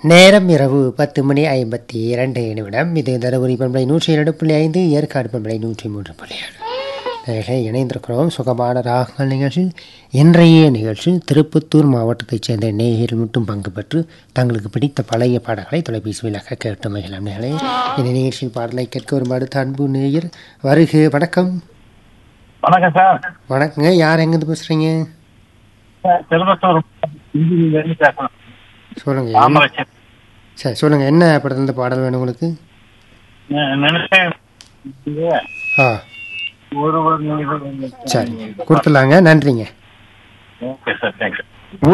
நேரம் இரவு பத்து மணி ஐம்பத்தி இரண்டு நிமிடம் இது தருமபுரி பண்பலை நூற்றி இரண்டு புள்ளி ஐந்து ஏற்காடு பண்பலை நூற்றி மூன்று புள்ளி ஏழு நேயர்களே, இணைந்திருக்கிறோம் சுகமான ராகங்கள் நிகழ்ச்சி இன்றைய நிகழ்ச்சி திருப்பத்தூர் மாவட்டத்தைச் சேர்ந்த நேயர்கள் மட்டும் பங்கு பெற்று தங்களுக்கு பிடித்த பழைய பாடல்களை தொலைபேசி விலக கேட்டு மகிழம் நேர்களே இந்த நிகழ்ச்சியின் பாடலை கேட்க வரும் அடுத்த அன்பு நேயர் வருக வணக்கம் வணக்கம் சார் வணக்கங்க யார் எங்கேருந்து பேசுகிறீங்க திருப்பத்தூர் இருந்து பேசுறேன் சொல்லுங்க என்ன- ராமராஜன் சரி சொல்லுங்கள் என்ன படத்துல பாடல் வேணும் உங்களுக்கு நினைச்சேன் ஆ ஒருவர் சரி கொடுத்துடலாங்க நன்றிங்க ஓகே சார் தேங்க்யூ